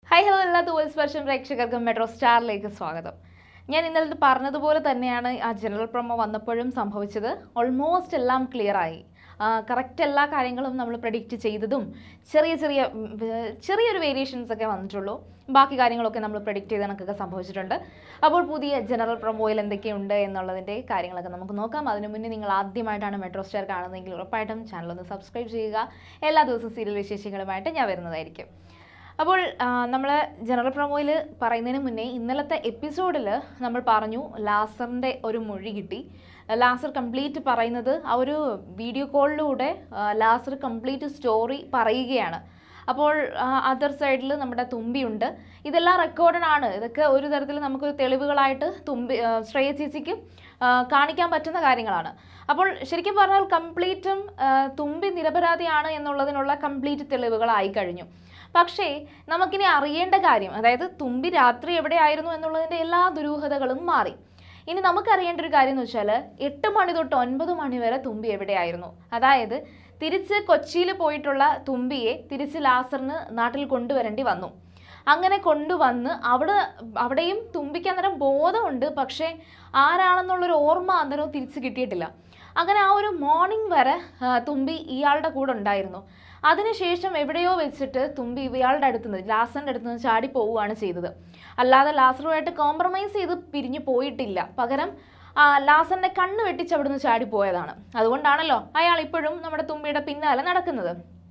hi hello എല്ലാ തൂവൽ സ്പർശം പ്രേക്ഷകർക്കും മെട്രോ സ്റ്റാറിലേക്ക് സ്വാഗതം ഞാൻ ഇന്നലെ പറഞ്ഞതുപോലെ തന്നെയാണ് ആ ജനറൽ പ്രൊമോ വന്നപ്പോഴും സംഭവിച്ചത് ഓൾമോസ്റ്റ് എല്ലാം ക്ലിയർ ആയി കറക്റ്റ് എല്ലാ കാര്യങ്ങളും നമ്മൾ പ്രഡിക്റ്റ് ചെയ്തതും ചെറിയ ചെറിയ ഉം, വേ- ചെറിയൊരു വേരിയേഷൻസ് ഒക്കെ വന്നിട്ടുള്ളൂ ബാക്കി കാര്യങ്ങളൊക്കെ നമ്മൾ പ്രഡിക്റ്റ് ചെയ്ത കണക്കൊക്കെ സംഭവിച്ചിട്ടുണ്ട് അപ്പോൾ പുതിയ ജനറൽ പ്രൊമോയിൽ എന്തൊക്കെയുണ്ട് എന്നുള്ളതിൻ്റെ കാര്യങ്ങളൊക്കെ നമുക്ക് നോക്കാം അതിനു മുന്നേ നിങ്ങൾ ആദ്യമായിട്ടാണ് മെട്രോ സ്റ്റാർ കാണുന്നതെങ്കിൽ ഉറപ്പായിട്ടും ചാനൽ ഒന്ന് സബ്സ്ക്രൈബ് ചെയ്യുക എല്ലാ ദിവസവും സീരിയൽ വിശേഷങ്ങളുമായിട്ട് ഞാൻ വരുന്നതായിരിക്കും അപ്പോൾ നമ്മൾ ജനറൽ പ്രൊമോയിൽ പറയുന്നതിന് മുന്നേ ഇന്നലത്തെ എപ്പിസോഡിൽ നമ്മൾ പറഞ്ഞു ലാസറിൻ്റെ ഒരു മൊഴി കിട്ടി ലാസർ കംപ്ലീറ്റ് പറയുന്നത് ആ ഒരു വീഡിയോ കോളിലൂടെ ലാസർ കംപ്ലീറ്റ് സ്റ്റോറി പറയുകയാണ് അപ്പോൾ അതർ സൈഡിൽ നമ്മുടെ തുമ്പിയുണ്ട് ഇതെല്ലാം റെക്കോർഡഡ് ആണ് ഇതൊക്കെ ഒരു തരത്തിൽ നമുക്കൊരു തെളിവുകളായിട്ട് തുമ്പി ആ, ശ്രേയ ചേച്ചിക്ക് ആ, കാണിക്കാൻ പറ്റുന്ന കാര്യങ്ങളാണ് അപ്പോൾ ശരിക്കും പറഞ്ഞാൽ കംപ്ലീറ്റും ആ, തുമ്പി നിരപരാധിയാണ് എന്നുള്ളതിനുള്ള കംപ്ലീറ്റ് തെളിവുകളായി കഴിഞ്ഞു പക്ഷേ നമുക്കിനി അറിയേണ്ട കാര്യം അതായത് തുമ്പി രാത്രി എവിടെയായിരുന്നു എന്നുള്ളതിൻ്റെ എല്ലാ ദുരൂഹതകളും മാറി ഇനി നമുക്കറിയേണ്ട ഒരു കാര്യം എന്ന് വെച്ചാൽ എട്ട് മണി തൊട്ട് ഒൻപത് മണി വരെ തുമ്പി എവിടെയായിരുന്നു അതായത് തിരിച്ച് കൊച്ചിയിൽ പോയിട്ടുള്ള തുമ്പിയെ തിരിച്ച് ലാസറിന് നാട്ടിൽ കൊണ്ടുവരേണ്ടി വന്നു അങ്ങനെ കൊണ്ടുവന്ന് അവിടെ അവിടെയും തുമ്പിക്ക് അന്നേരം ബോധമുണ്ട് പക്ഷേ ആരാണെന്നുള്ളൊരു ഓർമ്മ അന്നേരം തിരിച്ച് കിട്ടിയിട്ടില്ല അങ്ങനെ ആ ഒരു മോർണിംഗ് വരെ ആ, തുമ്പി ഇയാളുടെ കൂടെ ഉണ്ടായിരുന്നു അതിനുശേഷം എവിടെയോ വെച്ചിട്ട് തുമ്പി ഇയാളുടെ അടുത്ത് നിന്ന് ലാസറിൻ്റെ അടുത്ത് നിന്ന് ചാടി പോവുകയാണ് ചെയ്തത് അല്ലാതെ ലാസറുമായിട്ട് കോംപ്രമൈസ് ചെയ്ത് പിരിഞ്ഞു പോയിട്ടില്ല പകരം ആ, ലാസറിന്റെ കണ്ണ് വെട്ടിച്ച് അവിടുന്ന് ചാടി പോയതാണ് അതുകൊണ്ടാണല്ലോ അയാൾ ഇപ്പോഴും നമ്മുടെ തുമ്പിയുടെ പിന്നാലെ നടക്കുന്നത്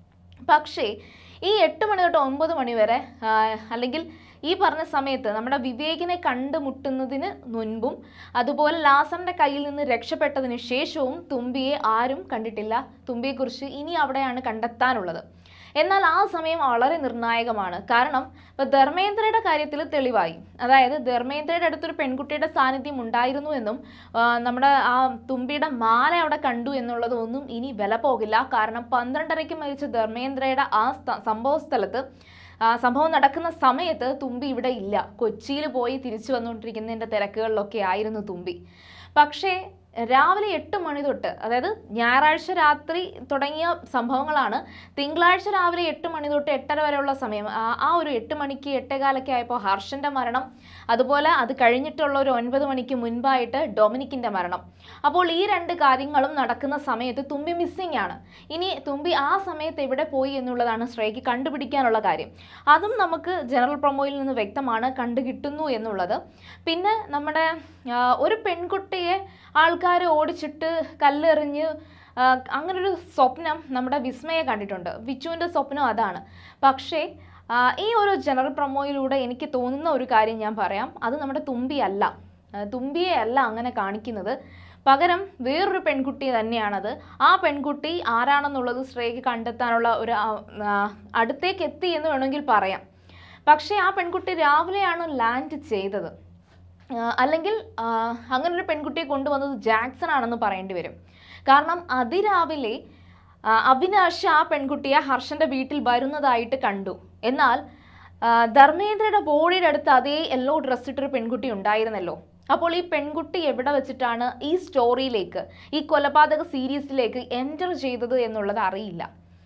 പക്ഷേ ഈ എട്ട് മണി തൊട്ട് ഒമ്പത് മണി വരെ ആ, അല്ലെങ്കിൽ ഈ പറഞ്ഞ സമയത്ത് നമ്മുടെ വിവേകിനെ കണ്ടുമുട്ടുന്നതിന് മുൻപും അതുപോലെ ലാസറിന്റെ കയ്യിൽ നിന്ന് രക്ഷപ്പെട്ടതിന് ശേഷവും തുമ്പിയെ ആരും കണ്ടിട്ടില്ല തുമ്പിയെക്കുറിച്ച് ഇനി അവിടെയാണ് കണ്ടെത്താനുള്ളത് എന്നാൽ ആ സമയം വളരെ നിർണായകമാണ് കാരണം ഇപ്പോൾ ധർമ്മേന്ദ്രയുടെ കാര്യത്തിൽ തെളിവായി അതായത് ധർമ്മേന്ദ്രയുടെ അടുത്തൊരു പെൺകുട്ടിയുടെ സാന്നിധ്യം ഉണ്ടായിരുന്നു എന്നും ആ, നമ്മുടെ ആ തുമ്പിയുടെ മാല അവിടെ കണ്ടു എന്നുള്ളതൊന്നും ഇനി വില പോകില്ല കാരണം പന്ത്രണ്ടരയ്ക്ക് മരിച്ച ധർമ്മേന്ദ്രയുടെ ആ സ്ഥ- സംഭവ സ്ഥലത്ത് ആ, സംഭവം നടക്കുന്ന സമയത്ത് തുമ്പി ഇവിടെ ഇല്ല കൊച്ചിയിൽ പോയി തിരിച്ചു വന്നുകൊണ്ടിരിക്കുന്നതിൻ്റെ തിരക്കുകളിലൊക്കെ ആയിരുന്നു തുമ്പി പക്ഷേ രാവിലെ എട്ട് മണി തൊട്ട് അതായത് ഞായറാഴ്ച രാത്രി തുടങ്ങിയ സംഭവങ്ങളാണ് തിങ്കളാഴ്ച രാവിലെ എട്ട് മണി തൊട്ട് എട്ടര വരെയുള്ള സമയം ആ ആ ഒരു എട്ട് മണിക്ക് എട്ടേകാലൊക്കെ ആയപ്പോൾ ഹർഷന്റെ മരണം അതുപോലെ അത് കഴിഞ്ഞിട്ടുള്ള ഒരു ഒൻപത് മണിക്ക് മുൻപായിട്ട് ഡൊമിനിക്കിന്റെ മരണം അപ്പോൾ ഈ രണ്ട് കാര്യങ്ങളും നടക്കുന്ന സമയത്ത് തുമ്പി മിസ്സിംഗ് ആണ് ഇനി തുമ്പി ആ സമയത്ത് എവിടെ പോയി എന്നുള്ളതാണ് ശ്രേയക്ക് കണ്ടുപിടിക്കാനുള്ള കാര്യം അതും നമുക്ക് ജനറൽ പ്രൊമോയിൽ നിന്ന് വ്യക്തമാണ് കണ്ടു കിട്ടുന്നു എന്നുള്ളത് പിന്നെ നമ്മുടെ ആ, ഒരു പെൺകുട്ടിയെ ആൾക്കാർ ഓടിച്ചിട്ട് കല്ലെറിഞ്ഞ് ആ, അങ്ങനൊരു സ്വപ്നം നമ്മുടെ വിസ്മയെ കണ്ടിട്ടുണ്ട് വിച്ചുവിൻ്റെ സ്വപ്നം അതാണ് പക്ഷേ ആ, ഈ ഒരു ജനറൽ പ്രൊമോയിലൂടെ എനിക്ക് തോന്നുന്ന ഒരു കാര്യം ഞാൻ പറയാം അത് നമ്മുടെ തുമ്പിയല്ല ആ, തുമ്പിയെ അല്ല അങ്ങനെ കാണിക്കുന്നത് പകരം വേറൊരു പെൺകുട്ടി തന്നെയാണത് ആ പെൺകുട്ടി ആരാണെന്നുള്ളത് ശ്രേയക്ക് കണ്ടെത്താനുള്ള ഒരു ആ, ആ, അടുത്തേക്ക് എത്തി എന്ന് വേണമെങ്കിൽ പറയാം പക്ഷേ ആ പെൺകുട്ടി രാവിലെയാണ് ലാൻഡ് ചെയ്തത് ആ, അല്ലെങ്കിൽ ആ, അങ്ങനെ ഒരു പെൺകുട്ടിയെ കൊണ്ടുവന്നത് ജാക്സൺ ആണെന്ന് പറയേണ്ടി വരും കാരണം അതിരാവിലെ ആ, അവിനാശ് ആ പെൺകുട്ടിയെ ഹർഷന്റെ വീട്ടിൽ വരുന്നതായിട്ട് കണ്ടു എന്നാൽ ആ, ധർമ്മേന്ദ്രയുടെ ബോഡിയുടെ അടുത്ത് അതേ യെല്ലോ ഡ്രസ് ഇട്ടൊരു പെൺകുട്ടി ഉണ്ടായിരുന്നല്ലോ അപ്പോൾ ഈ പെൺകുട്ടി എവിടെ വെച്ചിട്ടാണ് ഈ സ്റ്റോറിയിലേക്ക് ഈ കൊലപാതക സീരീസിലേക്ക് എൻറ്റർ ചെയ്തത് എന്നുള്ളത് അറിയില്ല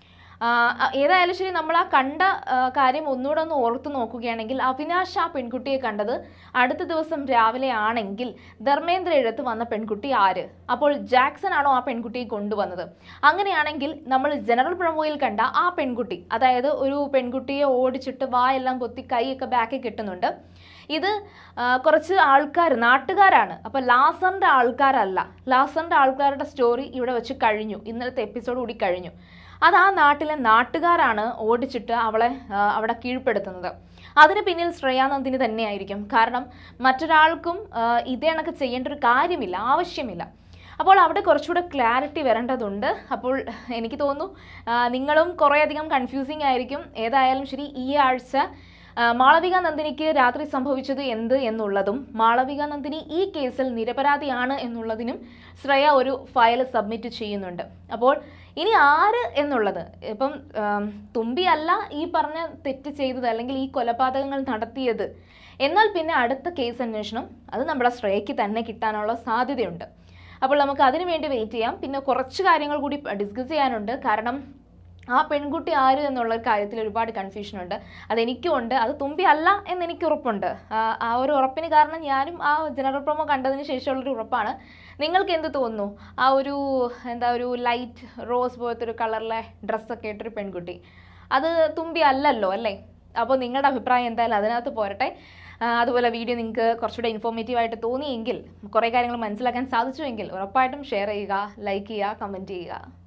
ആ, ഏതായാലും ശരി നമ്മൾ ആ കണ്ട ആ, കാര്യം ഒന്നുകൂടെ ഒന്ന് ഓർത്തു നോക്കുകയാണെങ്കിൽ അവിനാശ് ആ പെൺകുട്ടിയെ കണ്ടത് അടുത്ത ദിവസം രാവിലെ ആണെങ്കിൽ ധർമ്മേന്ദ്ര എടുത്ത് വന്ന പെൺകുട്ടി ആര് അപ്പോൾ ജാക്സൺ ആണോ ആ പെൺകുട്ടിയെ കൊണ്ടുവന്നത് അങ്ങനെയാണെങ്കിൽ നമ്മൾ ജനറൽ പ്രൊമോയിൽ കണ്ട ആ പെൺകുട്ടി അതായത് ഒരു പെൺകുട്ടിയെ ഓടിച്ചിട്ട് വായെല്ലാം പൊത്തി കൈയൊക്കെ ബാക്കിൽ കെട്ടുന്നുണ്ട് ഇത് ആ, കുറച്ച് ആൾക്കാർ നാട്ടുകാരാണ് അപ്പോൾ ലാസറിൻ്റെ ആൾക്കാരല്ല ലാസറിൻ്റെ ആൾക്കാരുടെ സ്റ്റോറി ഇവിടെ വെച്ച് കഴിഞ്ഞു ഇന്നലത്തെ എപ്പിസോഡ് കൂടി കഴിഞ്ഞു അത് ആ നാട്ടിലെ നാട്ടുകാരാണ് ഓടിച്ചിട്ട് അവളെ ആ, അവിടെ കീഴ്പ്പെടുത്തുന്നത് അതിന് പിന്നിൽ ശ്രേയാനന്ദിനി തന്നെയായിരിക്കും കാരണം മറ്റൊരാൾക്കും ആ, ഇതേ കണക്ക് ചെയ്യേണ്ട ഒരു കാര്യമില്ല ആവശ്യമില്ല അപ്പോൾ അവിടെ കുറച്ചുകൂടെ ക്ലാരിറ്റി വരേണ്ടതുണ്ട് അപ്പോൾ എനിക്ക് തോന്നുന്നു ആ, നിങ്ങളും കുറേയധികം കൺഫ്യൂസിങ് ആയിരിക്കും ഏതായാലും ശരി ഈ ആഴ്ച ആ, മാളവിക നന്ദിനിക്ക് രാത്രി സംഭവിച്ചത് എന്ത് എന്നുള്ളതും മാളവിക നന്ദിനി ഈ കേസിൽ നിരപരാധിയാണ് എന്നുള്ളതിനും ശ്രേയ ഒരു ഫയൽ സബ്മിറ്റ് ചെയ്യുന്നുണ്ട് അപ്പോൾ ഇനി ആര് എന്നുള്ളത് ഇപ്പം ആം, തുമ്പി അല്ല ഈ പറഞ്ഞ തെറ്റ് ചെയ്തത് അല്ലെങ്കിൽ ഈ കൊലപാതകങ്ങൾ നടത്തിയത് എന്നാൽ പിന്നെ അടുത്ത കേസ് അന്വേഷണം അത് നമ്മുടെ ശ്രേയയ്ക്ക് തന്നെ കിട്ടാനുള്ള സാധ്യതയുണ്ട് അപ്പോൾ നമുക്ക് അതിനു വേണ്ടി വെയിറ്റ് ചെയ്യാം പിന്നെ കുറച്ച് കാര്യങ്ങൾ കൂടി ഡിസ്കസ് ചെയ്യാനുണ്ട് കാരണം ആ പെൺകുട്ടി ആര് എന്നുള്ള കാര്യത്തിൽ ഒരുപാട് കൺഫ്യൂഷൻ ഉണ്ട് അതെനിക്കും ഉണ്ട് അത് തുമ്പി അല്ല എന്ന് എനിക്ക് ഉറപ്പുണ്ട് ആ, ആ ഒരു ഉറപ്പിന് കാരണം ഞാനും ആ ജനറൽ പ്രൊമോ കണ്ടതിന് ശേഷമുള്ളൊരു ഉറപ്പാണ് നിങ്ങൾക്ക് എന്ത് തോന്നുന്നു ആ ഒരു എന്താ ഒരു ലൈറ്റ് റോസ് പോലത്തെ ഒരു കളറിലെ ഡ്രസ്സൊക്കെ ഇട്ടൊരു പെൺകുട്ടി അത് തുമ്പി അല്ലല്ലോ അല്ലേ അപ്പോൾ നിങ്ങളുടെ അഭിപ്രായം എന്തായാലും അതിനകത്ത് പോരട്ടെ ആ, അതുപോലെ വീഡിയോ നിങ്ങൾക്ക് കുറച്ചുകൂടെ ഇൻഫോർമേറ്റീവ് ആയിട്ട് തോന്നിയെങ്കിൽ കുറേ കാര്യങ്ങൾ മനസ്സിലാക്കാൻ സാധിച്ചുവെങ്കിൽ ഉറപ്പായിട്ടും ഷെയർ ചെയ്യുക ലൈക്ക് ചെയ്യുക കമൻറ്റ് ചെയ്യുക